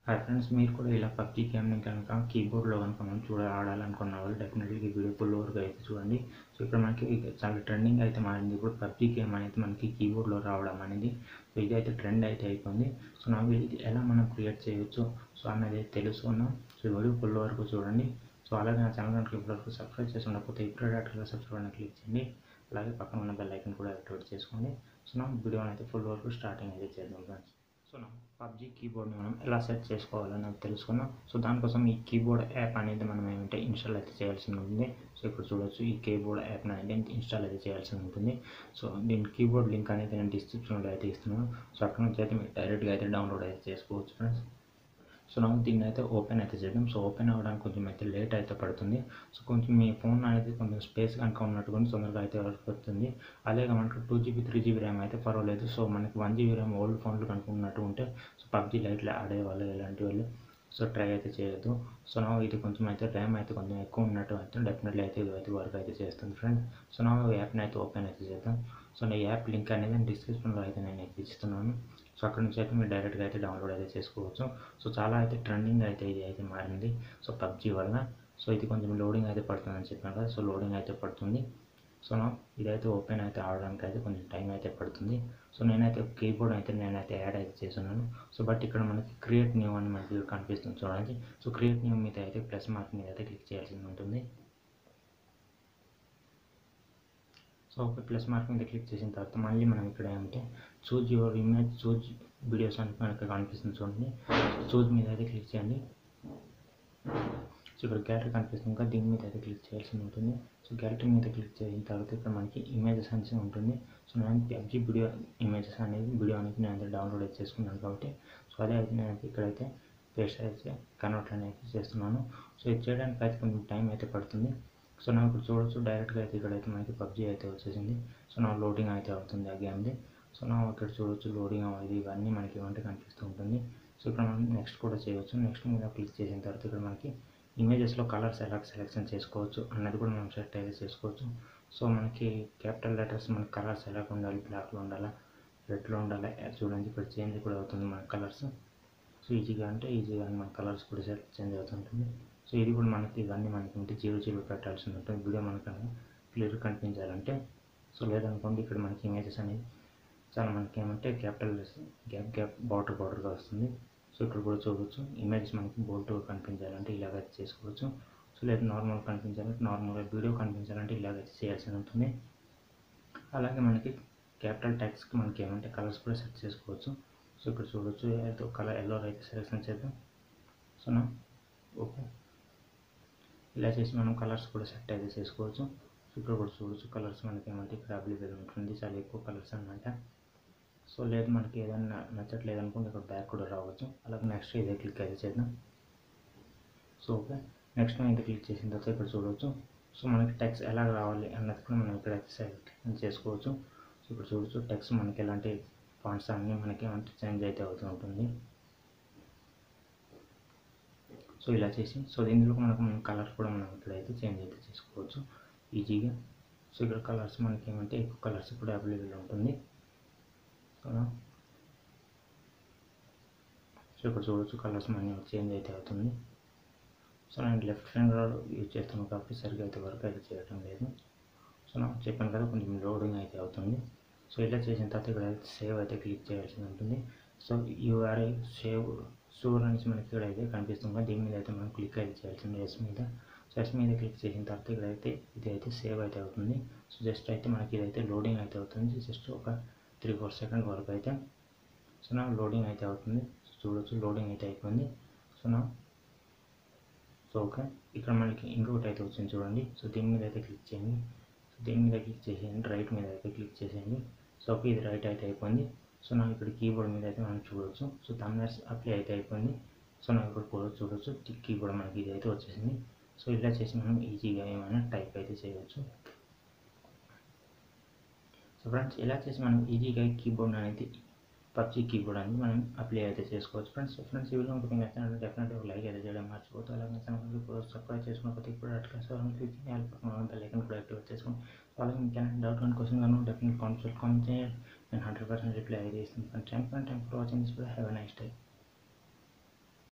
hi friends మీరు కూడా ఇలా పబ్జీ గేమ్ని కనుక కీబోర్డ్లో కనుక మనం చూడ ఆడాలనుకున్న వాళ్ళు డెఫినెట్లీ ఈ వీడియో ఫుల్ వరకు అయితే చూడండి సో ఇక్కడ మనకి చాలా ట్రెండింగ్ అయితే మారింది ఇప్పుడు పబ్జీ గేమ్ అనేది మనకి కీబోర్డ్లో రావడం అనేది సో ఇది అయితే ట్రెండ్ అయితే అయిపోయింది సో నాకు ఇది ఎలా మనం క్రియేట్ చేయొచ్చు సో అన్నది తెలుసుకున్నాం సో ఈ వీడియో ఫుల్ వరకు చూడండి సో అలాగే నా ఛానల్ కనుక ఇప్పటి వరకు సబ్స్క్రైబ్ చేసి ఉండకపోతే ఇప్పుడు డైరెక్ట్గా సబ్స్క్రైబ్ అని క్లిక్ చేయండి అలాగే పక్కన ఉన్న బెల్ ఐకన్ కూడా యాక్టివేట్ చేసుకోండి సో నా వీడియో అయితే ఫుల్ వరకు స్టార్టింగ్ అయితే చేద్దాం ఫ్రెండ్స్ సో నా పబ్జీ కీబోర్డ్ని మనం ఎలా సెట్ చేసుకోవాలని నాకు తెలుసుకున్నాం సో దానికోసం ఈ కీబోర్డ్ యాప్ అనేది మనం ఏమంటే ఇన్స్టాల్ అయితే చేయాల్సి ఉంటుంది సో ఇప్పుడు చూడొచ్చు ఈ కీబోర్డ్ యాప్ అనేది ఇన్స్టాల్ అయితే చేయాల్సి ఉంటుంది సో దీని కీబోర్డ్ లింక్ అనేది నేను డిస్క్రిప్షన్లో అయితే ఇస్తున్నాను సో అక్కడ నుంచి అయితే మీరు డైరెక్ట్గా అయితే డౌన్లోడ్ అయితే చేసుకోవచ్చు ఫ్రెండ్స్ సో నాకు దీన్ని అయితే ఓపెన్ అయితే చేద్దాం సో ఓపెన్ అవ్వడానికి కొంచెం అయితే లేట్ అయితే పడుతుంది సో కొంచెం మీ ఫోన్ అనేది కొంచెం స్పేస్ కనుక ఉన్నట్టుగా తొందరగా అయితే పడుతుంది అలాగే మనకు two GB three GB RAM అయితే పర్వాలేదు సో మనకి వన్ జీబీ ర్యామ్ ఓల్డ్ ఫోన్లు కనుక ఉన్నట్టు ఉంటే సో పబ్జీ లైట్లు ఆడేవాళ్ళు ఇలాంటి వాళ్ళు సో ట్రై అయితే చేయొద్దు సో నా ఇది కొంచెం అయితే ర్యామ్ అయితే కొంచెం ఎక్కువ ఉన్నట్టు అయితే డెఫినెట్లీ అయితే ఇది అయితే వర్క్ అయితే చేస్తుంది ఫ్రెండ్ సో నా యాప్ని అయితే ఓపెన్ అయితే చేద్దాం సో నా యాప్ లింక్ అనేది నేను డిస్క్రిప్షన్లో అయితే నేను అయితే ఇస్తున్నాను సో అక్కడ నుంచి అయితే మీరు డైరెక్ట్గా అయితే డౌన్లోడ్ అయితే చేసుకోవచ్చు సో చాలా అయితే ట్రెండింగ్ అయితే ఇది అయితే మారింది సో పబ్జీ వల్ల సో ఇది కొంచెం లోడింగ్ అయితే పడుతుందని చెప్పాను కదా సో లోడింగ్ అయితే పడుతుంది సో నా ఇదైతే ఓపెన్ అయితే ఆడడానికి అయితే కొంచెం టైం అయితే పడుతుంది సో నేనైతే కీబోర్డ్ అయితే నేనైతే యాడ్ అయితే చేస్తున్నాను సో బట్ ఇక్కడ మనకి క్రియేట్ న్యూ అని మనకి కనిపిస్తుంది చూడండి సో క్రియేట్ న్యూ మీద అయితే ప్లస్ మార్క్ మీద అయితే క్లిక్ చేయాల్సి ఉంటుంది సో ఒక ప్లస్ మార్క్ మీద క్లిక్ చేసిన తర్వాత మళ్ళీ మనం ఇక్కడ ఏమంటే choose your image choose videos అని మనకి కనిపిస్తుంది చూడండి చూజ్ మీద అయితే క్లిక్ చేయండి సో ఇక్కడ గ్యాలరీ కనిపిస్తుంది కదా దీని మీద అయితే క్లిక్ చేయాల్సి ఉంటుంది సో గ్యాలరీ మీద క్లిక్ చేసిన తర్వాత ఇక్కడ మనకి ఇమేజెస్ అనేసి ఉంటుంది సో నేను పబ్జీ వీడియో ఇమేజెస్ అనేది వీడియో అనేది నేను అయితే డౌన్లోడ్ అయితే చేసుకున్నాను కాబట్టి సో అదే అయితే నేను ఇక్కడైతే పేస్ట్ అయితే కన్వర్ట్ అనేది చేస్తున్నాను సో ఇది చేయడానికి అయితే కొంచెం టైం అయితే పడుతుంది సో నాకు ఇప్పుడు చూడొచ్చు డైరెక్ట్గా అయితే ఇక్కడైతే మనకి పబ్జీ అయితే వచ్చేసింది సో నా లోడింగ్ అయితే అవుతుంది ఆ గేమ్ది సో నా ఇక్కడ చూడొచ్చు లోడింగ్ అవ్వదు ఇవన్నీ మనకి ఏమంటే కనిపిస్తూ ఉంటుంది సో ఇక్కడ మనం నెక్స్ట్ కూడా చేయవచ్చు నెక్స్ట్ మీద క్లిక్ చేసిన తర్వాత ఇక్కడ మనకి ఇమేజెస్లో కలర్స్ ఎలా సెలెక్షన్ చేసుకోవచ్చు అన్నది కూడా మనం సెట్ అయితే చేసుకోవచ్చు సో మనకి క్యాపిటల్ లెటర్స్ మన కలర్స్ ఎలా ఉండాలి బ్లాక్లో ఉండాలా రెడ్లో ఉండాలా చూడండి ఇక్కడ చేంజ్ కూడా అవుతుంది మన కలర్స్ సో ఈజీగా అంటే ఈజీగా మన కలర్స్ కూడా సెట్ చేంజ్ అవుతుంటుంది సో ఇది కూడా మనకి ఇవన్నీ మనకి ఉంటే జీరో జీరో పెట్టాల్సి ఉంటుంది వీడియో మనకు క్లియర్ కనిపించాలంటే సో లేదనుకోండి ఇక్కడ మనకి ఇమేజెస్ అనేది చాలా మనకి ఏమంటే క్యాపిటల్ గ్యాప్ గ్యాప్ బార్డర్ బార్డర్గా వస్తుంది సో ఇక్కడ కూడా చూడవచ్చు ఇమేజెస్ మనకి బోల్ట్ కనిపించాలంటే ఇలాగైతే చేసుకోవచ్చు సో లేదా నార్మల్ కనిపించాలంటే నార్మల్గా వీడియో కనిపించాలంటే ఇలాగైతే చేయాల్సి ఉంటుంది అలాగే మనకి క్యాపిటల్ ట్యాక్స్కి మనకి ఏమంటే కలర్స్ కూడా సెట్ చేసుకోవచ్చు సో ఇక్కడ చూడవచ్చు ఏదో కలర్ ఎల్లో అయితే సెలెక్షన్ చేద్దాం సో నా ఓకే ఇలా చేసి మనం కలర్స్ కూడా సెట్ అయితే చేసుకోవచ్చు సో ఇక్కడ కూడా చూడవచ్చు కలర్స్ మనకి ఏమంటే ఇక్కడ అవైలబుల్ ఉంటుంది చాలా ఎక్కువ కలర్స్ అనమాట సో లేదు మనకి ఏదైనా నచ్చట్లేదు అనుకుంటే ఇక్కడ బ్యాక్ కూడా రావచ్చు అలాగే నెక్స్ట్ ఇదే క్లిక్ అయితే చేద్దాం సో ఓకే నెక్స్ట్ మనం ఇది క్లిక్ చేసిన తర్వాత ఇక్కడ చూడవచ్చు సో మనకి టెక్స్ట్ ఎలా రావాలి అన్నది కూడా మనం ఇక్కడైతే సెలెక్ట్ చేసుకోవచ్చు సో ఇక్కడ చూడవచ్చు టెక్స్ట్ మనకి ఎలాంటి ఫాంట్స్ అన్నీ మనకి ఏమంటే చేంజ్ అయితే అవుతూ ఉంటుంది సో ఇలా చేసి సో ఇందులో మనకు మనం కలర్స్ కూడా మనం ఇక్కడైతే చేంజ్ అయితే చేసుకోవచ్చు ఈజీగా సో ఇక్కడ కలర్స్ మనకి ఏమంటే ఎక్కువ కలర్స్ కూడా అవైలబుల్ ఉంటుంది సో ఇక్కడ చూడవచ్చు కలర్స్ మనకి చేంజ్ అయితే అవుతుంది సో నేను లెఫ్ట్ ఫింగర్ యూజ్ చేస్తున్నాను కాబట్టి సరిగ్గా అయితే వర్క్ అయితే చేయడం లేదు సో నాకు చెప్పాను కదా కొంచెం లోడింగ్ అయితే అవుతుంది సో ఇలా చేసిన తర్వాత ఇక్కడ సేవ్ అయితే క్లిక్ చేయాల్సి ఉంటుంది సో యూఆర్ఐ సేవ్ స్టోర్ అనేసి మనకి ఇక్కడ అయితే కనిపిస్తుంది దీని మీద అయితే మనం క్లిక్ అయితే చేయాల్సింది ఎస్ మీద సో ఎస్ మీద క్లిక్ చేసిన తర్వాత ఇక్కడైతే ఇది అయితే సేవ్ అయితే అవుతుంది సో జస్ట్ అయితే మనకి ఇదైతే లోడింగ్ అయితే అవుతుంది జస్ట్ ఒక త్రీ ఫోర్ సెకండ్ వరకు అయితే సో నా లోడింగ్ అయితే అవుతుంది చూడొచ్చు లోడింగ్ అయితే అయిపోయింది సో నా సో ఓకే ఇక్కడ మనకి ఇంకొకటి అయితే వచ్చింది చూడండి సో దీని మీద అయితే క్లిక్ చేయండి సో దీని మీద క్లిక్ చేసేయండి రైట్ మీద అయితే క్లిక్ చేసేయండి సో ఓకే ఇది రైట్ అయితే అయిపోయింది సో నాకు ఇక్కడ కీబోర్డ్ మీద అయితే మనం చూడవచ్చు సో తమ్నర్స్ అప్లై అయితే అయిపోయింది సో నాకు ఇక్కడ కూడా చూడవచ్చు కీబోర్డ్ మనకి ఇది అయితే వచ్చేసింది సో ఇలా చేసి మనం ఈజీగా ఏమైనా టైప్ అయితే చేయవచ్చు సో ఫ్రెండ్స్ ఇలా చేసి మనం ఈజీగా కీబోర్డ్ అనేది పబ్జీ కీబోర్డ్ అనేది మనం అప్లై అయితే చేసుకోవచ్చు ఫ్రెండ్స్ సో ఫ్రెండ్స్ ఈ వీడియో మీకు నచ్చినట్టు డెఫినెట్గా ఒక లైక్ అయితే చేయడం మర్చిపోతే అలాగే ఛానల్ ఇప్పుడు సబ్స్క్రైబ్ చేసుకోకపోతే ఇప్పుడు అట్లా సో బెల్ ఐకన్ కూడా యాక్టివేట్ చేసుకోండి సో అలాగే మీకు ఏమైనా డౌట్ కానీ క్వశ్చన్ కానీ డెఫినెట్ కాన్సల్ట్ కామెంట్ చేయండి నేను హండ్రెడ్ పర్సెంట్ రిప్లై అయితే ఇస్తాను thank you thank for watching this have a nice day